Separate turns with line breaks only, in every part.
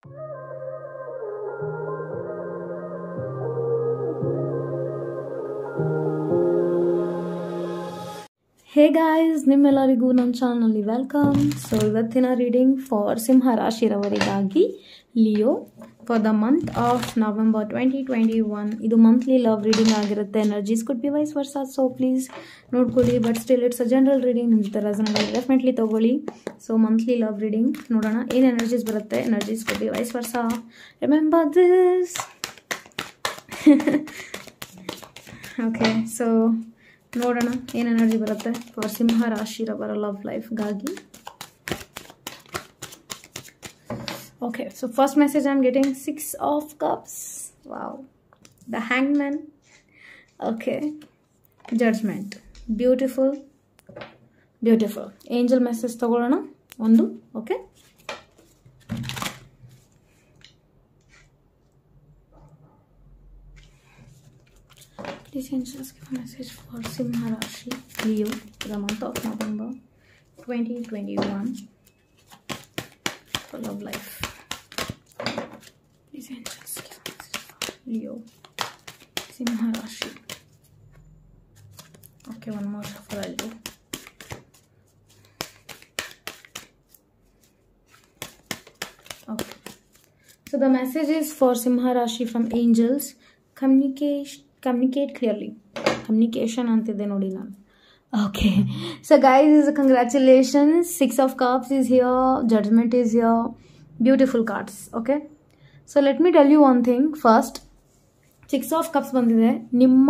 Hey guys ನಿಮ್ಮೆಲ್ಲರಿಗೂ ನನ್ನ ಚಾನಲ್ನಲ್ಲಿ ವೆಲ್ಕಮ್ ಸೊ ಇವತ್ತಿನ ರೀಡಿಂಗ್ ಫಾರ್ ಸಿಂಹ ರಾಶಿರವರಿಗಾಗಿ Leo for the month of November twenty twenty one ಇದು ಮಂತ್ಲಿ ಲವ್ ರೀಡಿಂಗ್ ಆಗಿರುತ್ತೆ energies could be vice versa so please ನೋಡ್ಕೊಳ್ಳಿ but still it's a general reading ನಿಮ್ಮ ಜೊತೆ ರೆಸನೇಟ್ ಡೆಫಿನೆಟ್ಲಿ ತೊಗೊಳ್ಳಿ so monthly love reading ನೋಡೋಣ ಏನು energies ಬರುತ್ತೆ energies could be vice versa remember this okay so ನೋಡೋಣ ಏನು ಎನರ್ಜಿ ಬರುತ್ತೆ ಫಾರ್ ಸಿಂಹ ರಾಶಿರವರ love ಲೈಫ್ಗಾಗಿ okay so first message I am getting six of cups wow the hang man okay judgement beautiful beautiful angel message ತಗೊಳ್ಳೋಣ ಒಂದು okay Please angels give a message for Simha Rashi, Leo, for the month of November 2021 for love life. Please angels give a message for Leo, Simha Rashi. Okay, one more shuffle I'll do. Okay. So the message is for Simha Rashi from angels. Communication communicate clearly communication ಅಂತಿದೆ ನೋಡಿ ನಾನು okay so guys is congratulations six of cups is here judgement is here beautiful cards okay so let me tell you one thing first six of cups ಬಂದಿದೆ ನಿಮ್ಮ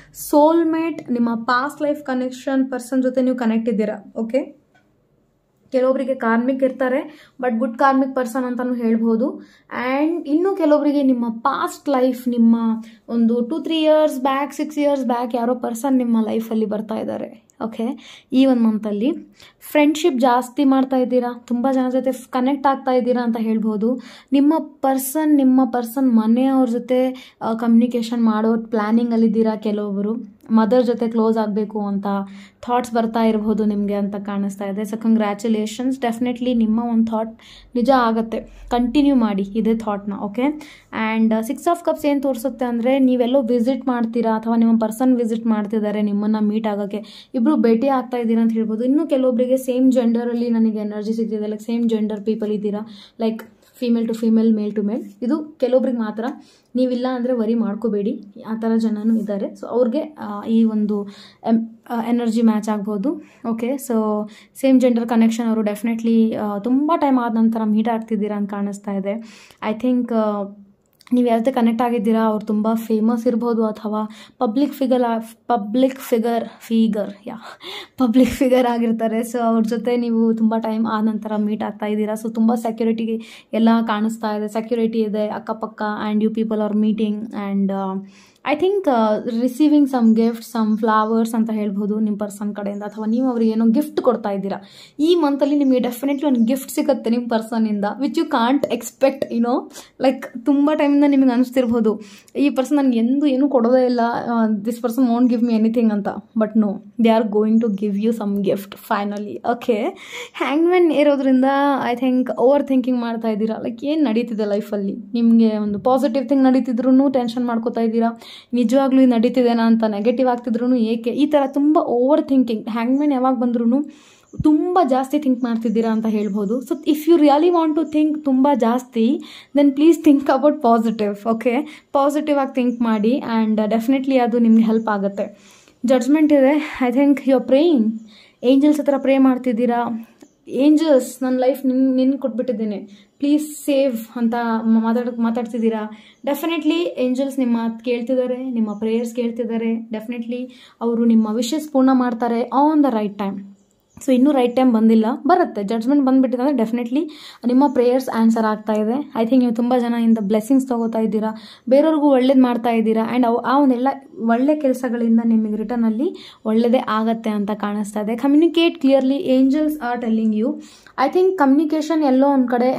soulmate ನಿಮ್ಮ past life connection person ಜೊತೆ ನೀವು connect ಇದ್ದೀರಾ okay ಕೆಲವೊಬ್ಬರಿಗೆ karmic ಇರ್ತಾರೆ but good karmic person ಅಂತಾನು ಹೇಳ್ಬೋದು ಆ್ಯಂಡ್ ಇನ್ನು ಕೆಲವೊಬ್ಬರಿಗೆ ನಿಮ್ಮ ಪಾಸ್ಟ್ ಲೈಫ್ ನಿಮ್ಮ ಒಂದು two three years back six years back ಯಾರೋ ಪರ್ಸನ್ ನಿಮ್ಮ ಲೈಫಲ್ಲಿ ಬರ್ತಾ ಇದ್ದಾರೆ ಓಕೆ ಈ ಒಂದು ಮಂತಲ್ಲಿ ಫ್ರೆಂಡ್ಶಿಪ್ ಜಾಸ್ತಿ ಮಾಡ್ತಾ ಇದ್ದೀರಾ ತುಂಬ ಜನ ಜೊತೆ ಕನೆಕ್ಟ್ ಆಗ್ತಾ ಇದ್ದೀರಾ ಅಂತ ಹೇಳ್ಬೋದು ನಿಮ್ಮ ಪರ್ಸನ್ ನಿಮ್ಮ ಪರ್ಸನ್ ಮನೆಯವ್ರ ಜೊತೆ ಕಮ್ಯುನಿಕೇಷನ್ ಮಾಡೋ ಪ್ಲ್ಯಾನಿಂಗಲ್ಲಿದ್ದೀರಾ ಕೆಲವೊಬ್ಬರು ಮದರ್ ಜೊತೆ ಕ್ಲೋಸ್ ಆಗಬೇಕು ಅಂತ ಥಾಟ್ಸ್ ಬರ್ತಾ ಇರಬಹುದು ನಿಮಗೆ ಅಂತ ಕಾಣಿಸ್ತಾ ಇದೆ ಸೊ ಕಂಗ್ರ್ಯಾಚುಲೇಷನ್ಸ್ ಡೆಫಿನೆಟ್ಲಿ ನಿಮ್ಮ ಒಂದು ಥಾಟ್ ನಿಜ ಆಗುತ್ತೆ ಕಂಟಿನ್ಯೂ ಮಾಡಿ ಇದೇ ಥಾಟ್ನ okay and six of cups ಏನು ತೋರಿಸುತ್ತೆ ಅಂದರೆ ನೀವೆಲ್ಲೋ ವಿಸಿಟ್ ಮಾಡ್ತೀರಾ ಅಥವಾ ನಿಮ್ಮ ಪರ್ಸನ್ ವಿಸಿಟ್ ಮಾಡ್ತಿದ್ದಾರೆ ನಿಮ್ಮನ್ನು ಮೀಟ್ ಆಗೋಕ್ಕೆ ಇಬ್ಬರು ಭೇಟಿ ಆಗ್ತಾ ಇದ್ದೀರಾ ಅಂತ ಹೇಳ್ಬೋದು ಇನ್ನು ಕೆಲವೊಬ್ಬರಿಗೆ ಸೇಮ್ ಜೆಂಡರಲ್ಲಿ ನನಗೆ ಎನರ್ಜಿ ಸಿಗ್ತಿದೆ ಲೈಕ್ ಸೇಮ್ ಜೆಂಡರ್ ಪೀಪಲ್ ಇದ್ದೀರಾ like female to female male to male ಇದು ಕೆಲವೊಬ್ರಿಗೆ ಮಾತ್ರ ನೀವಿಲ್ಲ ಅಂದರೆ ವರಿ ಮಾಡ್ಕೋಬೇಡಿ ಆ ಥರ ಜನನೂ ಇದ್ದಾರೆ ಸೊ ಅವ್ರಿಗೆ ಈ ಒಂದು ಎಮ್ ಎನರ್ಜಿ ಮ್ಯಾಚ್ ಆಗ್ಬೋದು okay so same gender connection ಅವರು ಡೆಫಿನೆಟ್ಲಿ ತುಂಬ ಟೈಮ್ ಆದ ನಂತರ ಮೀಟ್ ಆಗ್ತಿದ್ದೀರಾ ಅಂತ ಕಾಣಿಸ್ತಾ ಇದೆ ಐ ಥಿಂಕ್ ನೀವು ಯಾರ ಕನೆಕ್ಟ್ ಆಗಿದ್ದೀರಾ ಅವ್ರು ತುಂಬ ಫೇಮಸ್ ಇರ್ಬೋದು ಅಥವಾ public figure public figure figure ಯಾ ಪಬ್ಲಿಕ್ ಫಿಗರ್ ಆಗಿರ್ತಾರೆ ಸೊ ಅವ್ರ ಜೊತೆ ನೀವು ತುಂಬ ಟೈಮ್ ಆದ ನಂತರ ಮೀಟ್ ಆಗ್ತಾ ಇದ್ದೀರಾ ಸೊ ತುಂಬ ಸೆಕ್ಯೂರಿಟಿಗೆ ಎಲ್ಲ ಕಾಣಿಸ್ತಾ ಇದೆ ಸೆಕ್ಯೂರಿಟಿ ಇದೆ ಅಕ್ಕಪಕ್ಕ and you people are meeting and I think receiving some gift some flowers ಅಂತ ಹೇಳ್ಬೋದು ನಿಮ್ಮ ಪರ್ಸನ್ ಕಡೆಯಿಂದ ಅಥವಾ ನೀವು ಅವ್ರಿಗೆ ಏನೋ ಗಿಫ್ಟ್ ಕೊಡ್ತಾ ಇದ್ದೀರಾ ಈ ಮಂತಲ್ಲಿ ನಿಮಗೆ ಡೆಫಿನೆಟ್ಲಿ ಒಂದು ಗಿಫ್ಟ್ ಸಿಗುತ್ತೆ ನಿಮ್ಮ ಪರ್ಸನಿಂದ which you can't expect you know like ತುಂಬ ಟೈಮಿಂದ ನಿಮಗೆ ಅನಿಸ್ತಿರ್ಬೋದು ಈ ಪರ್ಸನ್ ನನಗೆ ಎಂದು ಏನೂ ಕೊಡೋದೇ ಇಲ್ಲ this person won't give me anything ಅಂತ but no they are going to give you some gift finally okay hang man ಇರೋದ್ರಿಂದ ಐ ಥಿಂಕ್ ಓವರ್ ಥಿಂಕಿಂಗ್ ಮಾಡ್ತಾ ಇದ್ದೀರಾ ಲೈಕ್ ಏನು ನಡೀತಿದೆ ಲೈಫಲ್ಲಿ ನಿಮಗೆ ಒಂದು ಪಾಸಿಟಿವ್ ಥಿಂಗ್ ನಡೀತಿದ್ರು ಟೆನ್ಷನ್ ಮಾಡ್ಕೋತಾ ಇದ್ದೀರಾ ನಿಜವಾಗ್ಲೂ ಇದು ನಡೀತಿದೇನಾ ಅಂತ ನೆಗೆಟಿವ್ ಆಗ್ತಿದ್ರು ಏಕೆ ಈ ಥರ ತುಂಬ ಓವರ್ ಥಿಂಕಿಂಗ್ ಹ್ಯಾಂಗ್ ಮ್ಯಾನ್ ಯಾವಾಗ ಬಂದ್ರೂ ತುಂಬ ಜಾಸ್ತಿ ಥಿಂಕ್ ಮಾಡ್ತಿದ್ದೀರಾ ಅಂತ ಹೇಳ್ಬೋದು so if you really want to think ತುಂಬ ಜಾಸ್ತಿ then please think about positive okay positive ಆಗಿ ಥಿಂಕ್ ಮಾಡಿ ಆ್ಯಂಡ್ ಡೆಫಿನೆಟ್ಲಿ ಅದು ನಿಮ್ಗೆ ಹೆಲ್ಪ್ ಆಗುತ್ತೆ ಜಡ್ಜ್ಮೆಂಟ್ ಇದೆ I think you praying angels ಹತ್ರ ಪ್ರೇ ಮಾಡ್ತಿದ್ದೀರಾ ಏಂಜಲ್ಸ್ ನನ್ನ ಲೈಫ್ ನಿನ್ ನಿನ್ ಕೊಟ್ಬಿಟ್ಟಿದ್ದೇನೆ ಪ್ಲೀಸ್ ಸೇವ್ ಅಂತ ಮಾತಾಡ್ ಮಾತಾಡ್ತಿದ್ದೀರಾ ಡೆಫಿನೆಟ್ಲಿ ಏಂಜಲ್ಸ್ ನಿಮ್ಮ ಮಾತು ಕೇಳ್ತಿದ್ದಾರೆ ನಿಮ್ಮ ಪ್ರೇಯರ್ಸ್ ಕೇಳ್ತಿದ್ದಾರೆ ಡೆಫಿನೆಟ್ಲಿ ಅವರು ನಿಮ್ಮ ವಿಶಸ್ ಪೂರ್ಣ ಮಾಡ್ತಾರೆ on the right time so ಇನ್ನೂ ರೈಟ್ ಟೈಮ್ ಬಂದಿಲ್ಲ ಬರುತ್ತೆ ಜಡ್ಜ್ಮೆಂಟ್ ಬಂದುಬಿಟ್ಟಿದೆ ಅಂದರೆ ಡೆಫಿನೆಟ್ಲಿ ನಿಮ್ಮ ಪ್ರೇಯರ್ಸ್ ಆನ್ಸರ್ ಆಗ್ತಾ ಇದೆ ಐ ಥಿಂಕ್ ನೀವು ತುಂಬ ಜನ ಇಂದ ಬ್ಲೆಸ್ಸಿಂಗ್ಸ್ ತೊಗೋತಾ ಇದ್ದೀರಾ ಬೇರೆಯವ್ರಿಗೂ ಒಳ್ಳೇದು ಮಾಡ್ತಾ ಇದ್ದೀರಾ ಆ್ಯಂಡ್ ಅವು ಆ ಒಂದೆಲ್ಲ ಒಳ್ಳೆ ಕೆಲಸಗಳಿಂದ ನಿಮಗೆ ರಿಟರ್ನಲ್ಲಿ ಒಳ್ಳೆಯದೇ ಆಗತ್ತೆ ಅಂತ ಕಾಣಿಸ್ತಾ ಇದೆ communicate clearly angels are telling you I think communication ಎಲ್ಲೋ ಒಂದು ಕಡೆ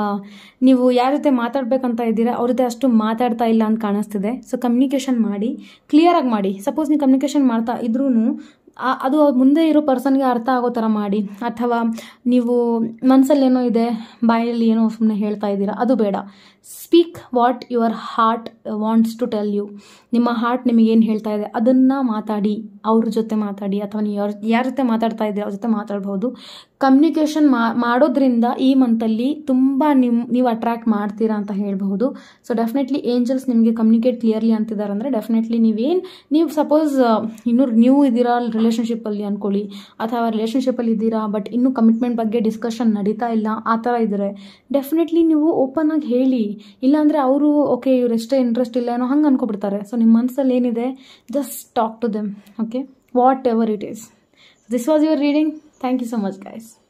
ನೀವು ಯಾರ ಜೊತೆ ಮಾತಾಡಬೇಕಂತ ಇದ್ದೀರಾ ಅವ್ರ ಜೊತೆ ಅಷ್ಟು ಮಾತಾಡ್ತಾ ಇಲ್ಲ ಅಂತ ಕಾಣಿಸ್ತಿದೆ ಸೊ ಕಮ್ಯುನಿಕೇಷನ್ ಮಾಡಿ ಕ್ಲಿಯರಾಗಿ ಮಾಡಿ ಸಪೋಸ್ ನೀವು ಕಮ್ಯುನಿಕೇಷನ್ ಮಾಡ್ತಾ ಇದ್ರೂ ಆ- ಅದು ಮುಂದೆ ಇರೋ ಪರ್ಸನ್ಗೆ ಅರ್ಥ ಆಗೋ ಥರ ಮಾಡಿ ಅಥವಾ ನೀವು ಮನಸ್ಸಲ್ಲಿ ಏನೋ ಇದೆ ಬಾಯಲ್ಲಿ ಏನೋ ಸುಮ್ಮನೆ ಹೇಳ್ತಾ ಇದ್ದೀರಾ ಅದು ಬೇಡ speak what your heart wants to tell you ನಿಮ್ಮ ಹಾರ್ಟ್ ನಿಮಗೇನು ಹೇಳ್ತಾ ಇದೆ ಅದನ್ನು ಮಾತಾಡಿ ಅವ್ರ ಜೊತೆ ಮಾತಾಡಿ ಅಥವಾ ನೀವು ಯಾರ ಯಾರ ಜೊತೆ ಮಾತಾಡ್ತಾ ಇದ್ದೀರಾ ಅವ್ರ ಜೊತೆ ಮಾತಾಡ್ಬೋದು ಕಮ್ಯುನಿಕೇಷನ್ ಮಾಡೋದ್ರಿಂದ ಈ ಮಂತಲ್ಲಿ ತುಂಬ ನಿಮ್ ನೀವು ಅಟ್ರ್ಯಾಕ್ಟ್ ಮಾಡ್ತೀರಾ ಅಂತ ಹೇಳ್ಬಹುದು ಸೊ ಡೆಫಿನೆಟ್ಲಿ ಏಂಜಲ್ಸ್ ನಿಮಗೆ ಕಮ್ಯುನಿಕೇಟ್ ಕ್ಲಿಯರ್ಲಿ ಅಂತಿದ್ದಾರೆ ಅಂದರೆ ಡೆಫಿನೆಟ್ಲಿ ನೀವೇನು ನೀವು ಸಪೋಸ್ ಇನ್ನೂ ನ್ಯೂ ಇದ್ದೀರಾ ರಿಲೇಷನ್ಶಿಪ್ಪಲ್ಲಿ ಅಂದ್ಕೊಳ್ಳಿ ಅಥವಾ ರಿಲೇಷನ್ಶಿಪ್ಪಲ್ಲಿ ಇದ್ದೀರಾ ಬಟ್ ಇನ್ನೂ ಕಮಿಟ್ಮೆಂಟ್ ಬಗ್ಗೆ ಡಿಸ್ಕಷನ್ ನಡೀತಾ ಇಲ್ಲ ಆ ಥರ ಇದ್ದರೆ ಡೆಫಿನೆಟ್ಲಿ ನೀವು ಓಪನ್ ಆಗಿ ಹೇಳಿ ಇಲ್ಲಾಂದರೆ ಅವರು ಓಕೆ ಇವ್ರು ಎಷ್ಟೇ ಇಂಟ್ರೆಸ್ಟ್ ಇಲ್ಲ ಏನೋ ಹಂಗೆ ಅನ್ಕೊಬಿಡ್ತಾರೆ ಸೊ ನಿಮ್ಮ ಮನಸ್ಸಲ್ಲಿ ಏನಿದೆ just talk to them okay whatever it is this was your reading thank you so much guys